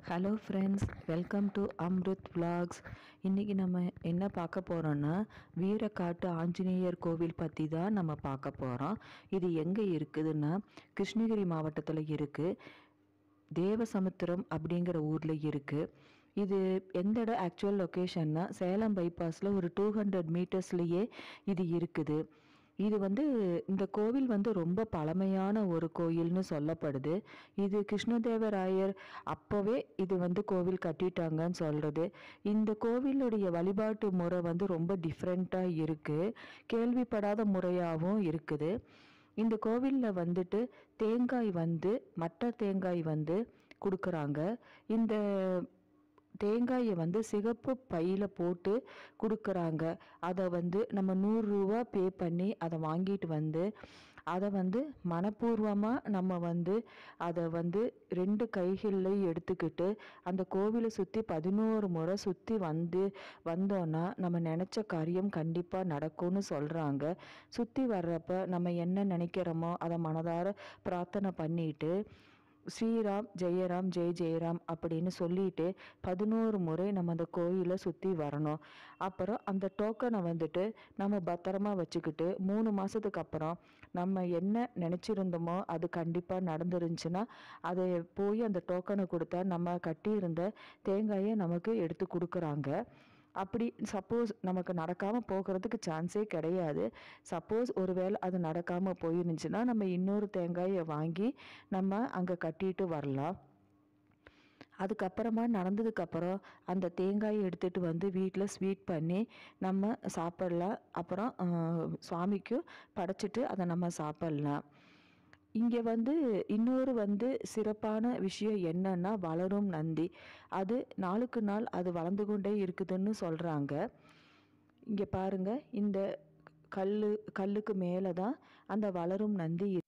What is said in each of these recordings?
Hello friends welcome to Amrut vlogs இன்றைக்கி நம்ம என்ன பார்க்க போகிறோன்னா வீரக்காட்டு ஆஞ்சநேயர் கோவில் பற்றி தான் நம்ம பார்க்க போகிறோம் இது எங்கே இருக்குதுன்னா கிருஷ்ணகிரி மாவட்டத்தில் இருக்குது தேவசமுத்திரம் அப்படிங்கிற ஊரில் இருக்குது இது எந்த இடம் ஆக்சுவல் லொக்கேஷன்னா சேலம் பைபாஸில் ஒரு டூ ஹண்ட்ரட் மீட்டர்ஸ்லேயே இது இருக்குது இது வந்து இந்த கோவில் வந்து ரொம்ப பழமையான ஒரு கோயில்னு சொல்லப்படுது இது கிருஷ்ணதேவராயர் அப்போவே இது வந்து கோவில் கட்டிட்டாங்கன்னு சொல்கிறது இந்த கோவிலுடைய வழிபாட்டு முறை வந்து ரொம்ப டிஃப்ரெண்ட்டாக இருக்குது கேள்விப்படாத முறையாகவும் இருக்குது இந்த கோவிலில் வந்துட்டு தேங்காய் வந்து மட்ட தேங்காய் வந்து கொடுக்குறாங்க இந்த தேங்காயை வந்து சிகப்பு பையில் போட்டு கொடுக்குறாங்க அதை வந்து நம்ம நூறுரூவா பே பண்ணி அதை வாங்கிட்டு வந்து அதை வந்து மனப்பூர்வமாக நம்ம வந்து அதை வந்து ரெண்டு கைகள்லையும் எடுத்துக்கிட்டு அந்த கோவிலை சுற்றி பதினோரு முறை சுற்றி வந்து வந்தோன்னா நம்ம நினச்ச காரியம் கண்டிப்பாக நடக்கும்னு சொல்கிறாங்க சுற்றி வர்றப்ப நம்ம என்ன நினைக்கிறோமோ அதை மனதார பிரார்த்தனை பண்ணிட்டு ஸ்ரீராம் ஜெயராம் ஜெய் ஜெயராம் அப்படின்னு சொல்லிட்டு பதினோரு முறை நம்ம அந்த கோயிலை சுற்றி வரணும் அப்புறம் அந்த டோக்கனை வந்துட்டு நம்ம பத்திரமா வச்சுக்கிட்டு மூணு மாதத்துக்கு அப்புறம் நம்ம என்ன நினச்சிருந்தோமோ அது கண்டிப்பாக நடந்துருந்துச்சுன்னா அதை போய் அந்த டோக்கனை கொடுத்தா நம்ம கட்டியிருந்த தேங்காயை நமக்கு எடுத்து கொடுக்குறாங்க அப்படி சப்போஸ் நமக்கு நடக்காமல் போகிறதுக்கு சான்ஸே கிடையாது சப்போஸ் ஒருவேளை அது நடக்காமல் போயிருந்துச்சுன்னா நம்ம இன்னொரு தேங்காயை வாங்கி நம்ம அங்கே கட்டிட்டு வரலாம் அதுக்கப்புறமா நடந்ததுக்கப்புறம் அந்த தேங்காயை எடுத்துகிட்டு வந்து வீட்டில் ஸ்வீட் பண்ணி நம்ம சாப்பிடலாம் அப்புறம் ஆஹ், சுவாமிக்கும் படைச்சிட்டு அதை நம்ம சாப்பிடலாம் இங்கே வந்து இன்னொரு வந்து சிறப்பான விஷயம் என்னன்னா வளரும் நந்தி அது நாளுக்கு நாள் அது வளர்ந்து கொண்டே இருக்குதுன்னு சொல்கிறாங்க இங்கே பாருங்க இந்த கல் கல்லுக்கு மேலே தான் அந்த வளரும் நந்தி இருக்கு.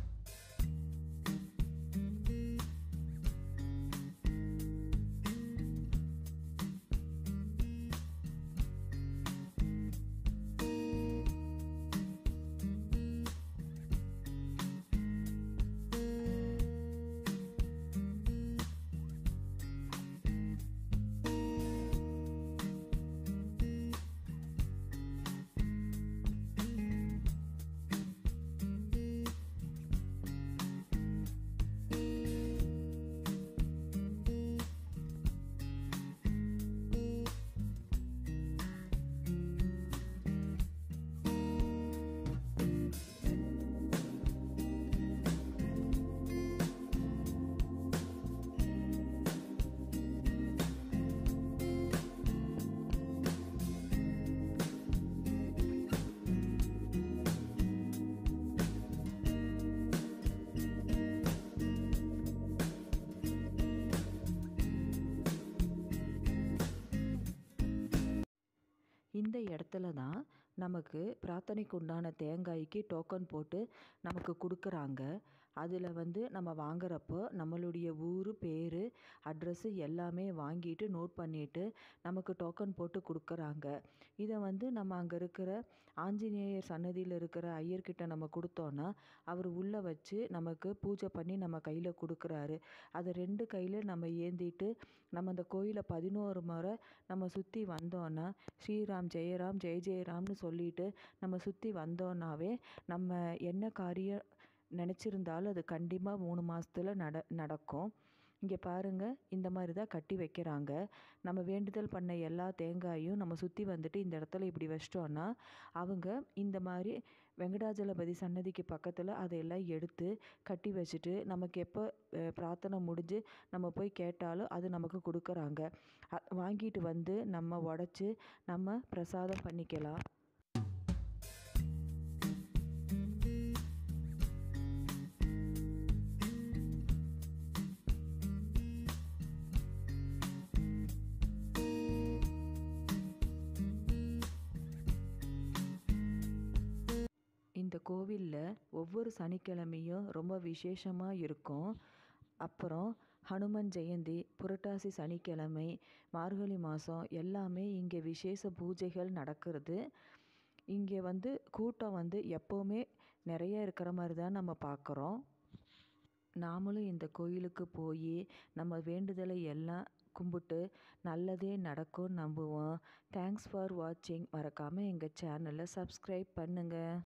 இந்த இடத்துல தான் நமக்கு பிரார்த்தனைக்கு உண்டான தேங்காய்க்கு டோக்கன் போட்டு நமக்கு கொடுக்குறாங்க அதில் வந்து நம்ம வாங்குறப்போ நம்மளுடைய ஊர் பேர் அட்ரஸ்ஸு எல்லாமே வாங்கிட்டு நோட் பண்ணிட்டு நமக்கு டோக்கன் போட்டு கொடுக்குறாங்க இதை வந்து நம்ம அங்கே இருக்கிற ஆஞ்சநேயர் சன்னதியில் இருக்கிற ஐயர்கிட்ட நம்ம கொடுத்தோன்னா அவர் உள்ளே வச்சு நமக்கு பூஜை பண்ணி நம்ம கையில் கொடுக்குறாரு அதை ரெண்டு கையில் நம்ம ஏந்திட்டு நம்ம அந்த கோயிலை பதினோரு முறை நம்ம சுற்றி வந்தோன்னா ஸ்ரீராம் ஜெயராம் ஜெய ஜெயராம்னு சொல்லிட்டு நம்ம சுற்றி வந்தோன்னாவே நம்ம என்ன காரியம் நினச்சிருந்தாலும் அது கண்டிப்பாக மூணு மாதத்துல நட நடக்கும் இங்கே பாருங்கள் இந்த மாதிரி தான் கட்டி வைக்கிறாங்க நம்ம வேண்டுதல் பண்ண எல்லா தேங்காயும் நம்ம சுற்றி வந்துட்டு இந்த இடத்துல இப்படி வச்சிட்டோன்னா அவங்க இந்த மாதிரி வெங்கடாஜலபதி சன்னதிக்கு பக்கத்தில் அதையெல்லாம் எடுத்து கட்டி வச்சுட்டு நமக்கு எப்போ அஹ், பிரார்த்தனை முடிஞ்சு நம்ம போய் கேட்டாலும் அது நமக்கு கொடுக்குறாங்க அ- வாங்கிட்டு வந்து நம்ம உடச்சி நம்ம பிரசாதம் பண்ணிக்கலாம் இந்த கோவிலில் ஒவ்வொரு சனிக்கிழமையும் ரொம்ப விசேஷமாக இருக்கும் அப்புறம் ஹனுமன் ஜெயந்தி புரட்டாசி சனிக்கிழமை மார்கழி மாதம் எல்லாமே இங்கே விசேஷ பூஜைகள் நடக்கிறது இங்கே வந்து கூட்டம் வந்து எப்போவுமே நிறைய இருக்கிற மாதிரி தான் நம்ம பார்க்குறோம் நாமளும் இந்த கோயிலுக்கு போய் நம்ம வேண்டுதலை எல்லாம் கும்பிட்டு நல்லதே நடக்கும் நம்புவோம் தேங்க்ஸ் ஃபார் வாட்சிங் மறக்காமல் எங்கள் சேனலை சப்ஸ்கிரைப் பண்ணுங்கள்